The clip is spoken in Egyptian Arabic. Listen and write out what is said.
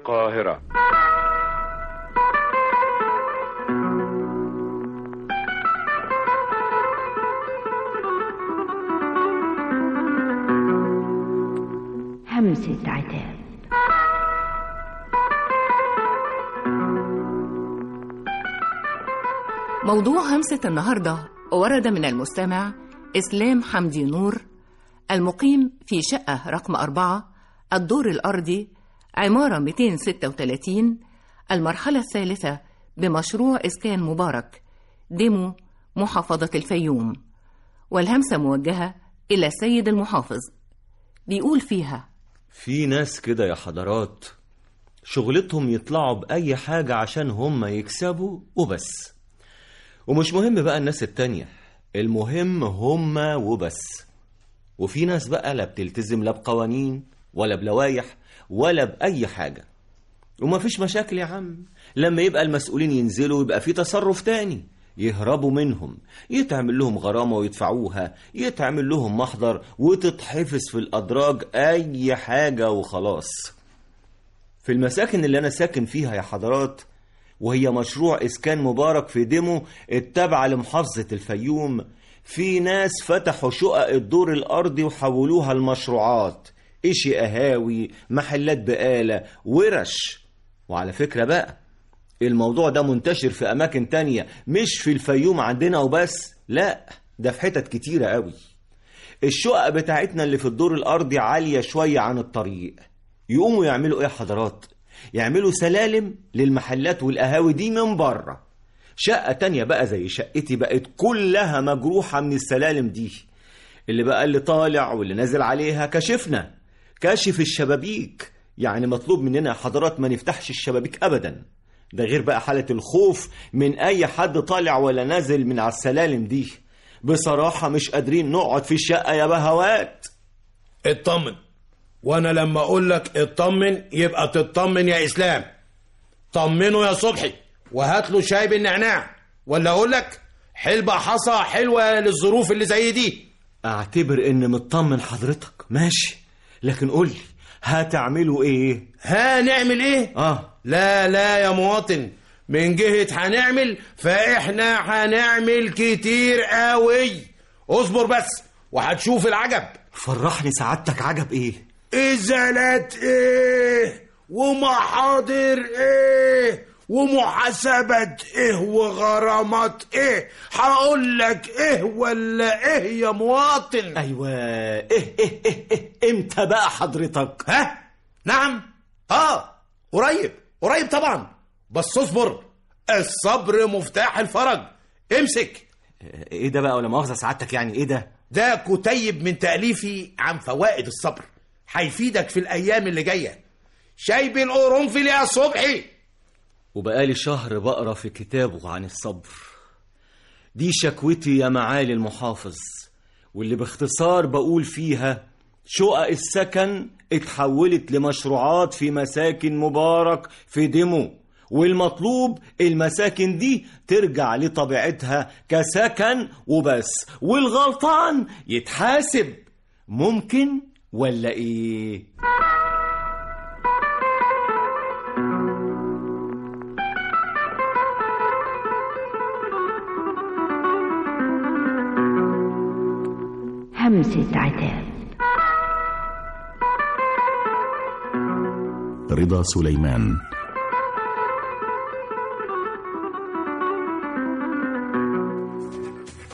القاهرة همسة عتاب موضوع همسة النهاردة ورد من المستمع إسلام حمدي نور المقيم في شقة رقم أربعة الدور الأرضي عمارة 236 المرحلة الثالثة بمشروع إسكان مبارك ديمو محافظة الفيوم والهمسة موجهة إلى السيد المحافظ بيقول فيها في ناس كده يا حضرات شغلتهم يطلعوا بأي حاجة عشان هم يكسبوا وبس ومش مهم بقى الناس التانية المهم هم وبس وفي ناس بقى لا بتلتزم لا بقوانين ولا بلوايح ولا بأي حاجة ومفيش مشاكل يا عم لما يبقى المسؤولين ينزلوا يبقى في تصرف تاني يهربوا منهم يتعمل لهم غرامة ويدفعوها يتعمل لهم محضر وتتحفظ في الأدراج أي حاجة وخلاص في المساكن اللي أنا ساكن فيها يا حضرات وهي مشروع إسكان مبارك في ديمو التابعة لمحافظة الفيوم في ناس فتحوا شقق الدور الأرضي وحولوها لمشروعات إشي قهاوي محلات بقالة ورش وعلى فكرة بقى الموضوع ده منتشر في أماكن تانية مش في الفيوم عندنا وبس لا ده في حتت كتيرة قوي الشقق بتاعتنا اللي في الدور الأرضي عالية شوية عن الطريق يقوموا يعملوا إيه حضرات يعملوا سلالم للمحلات والقهاوي دي من بره شقة تانية بقى زي شقتي بقت كلها مجروحة من السلالم دي اللي بقى اللي طالع واللي نازل عليها كشفنا كاشف الشبابيك يعني مطلوب مننا يا حضرات ما نفتحش الشبابيك أبدا ده غير بقى حالة الخوف من أي حد طالع ولا نازل من على السلالم دي بصراحة مش قادرين نقعد في الشقة يا بهوات اطمن وانا لما اقول لك اطمن يبقى تطمن يا اسلام طمنه يا صبحي وهات له شاي بالنعناع ولا اقول لك حلبة حصى حلوة للظروف اللي زي دي اعتبر ان مطمن حضرتك ماشي لكن قول لي هتعملوا ايه هنعمل ايه اه لا لا يا مواطن من جهة هنعمل فاحنا هنعمل كتير قوي اصبر بس وهتشوف العجب فرحني سعادتك عجب ايه ازالات ايه ومحاضر ايه ومحاسبة ايه وغرامات ايه هقول لك ايه ولا ايه يا مواطن ايوه ايه ايه ايه, إيه. امتى بقى حضرتك ها نعم اه قريب قريب طبعا بس اصبر الصبر مفتاح الفرج امسك ايه ده بقى ولا مؤاخذه سعادتك يعني ايه ده ده كتيب من تأليفي عن فوائد الصبر هيفيدك في الأيام اللي جاية شايب القرنفل يا صبحي وبقالي شهر بقرا في كتابه عن الصبر دي شكوتي يا معالي المحافظ واللي باختصار بقول فيها شقق السكن اتحولت لمشروعات في مساكن مبارك في ديمو والمطلوب المساكن دي ترجع لطبيعتها كسكن وبس والغلطان يتحاسب ممكن ولا ايه همسة عتاب رضا سليمان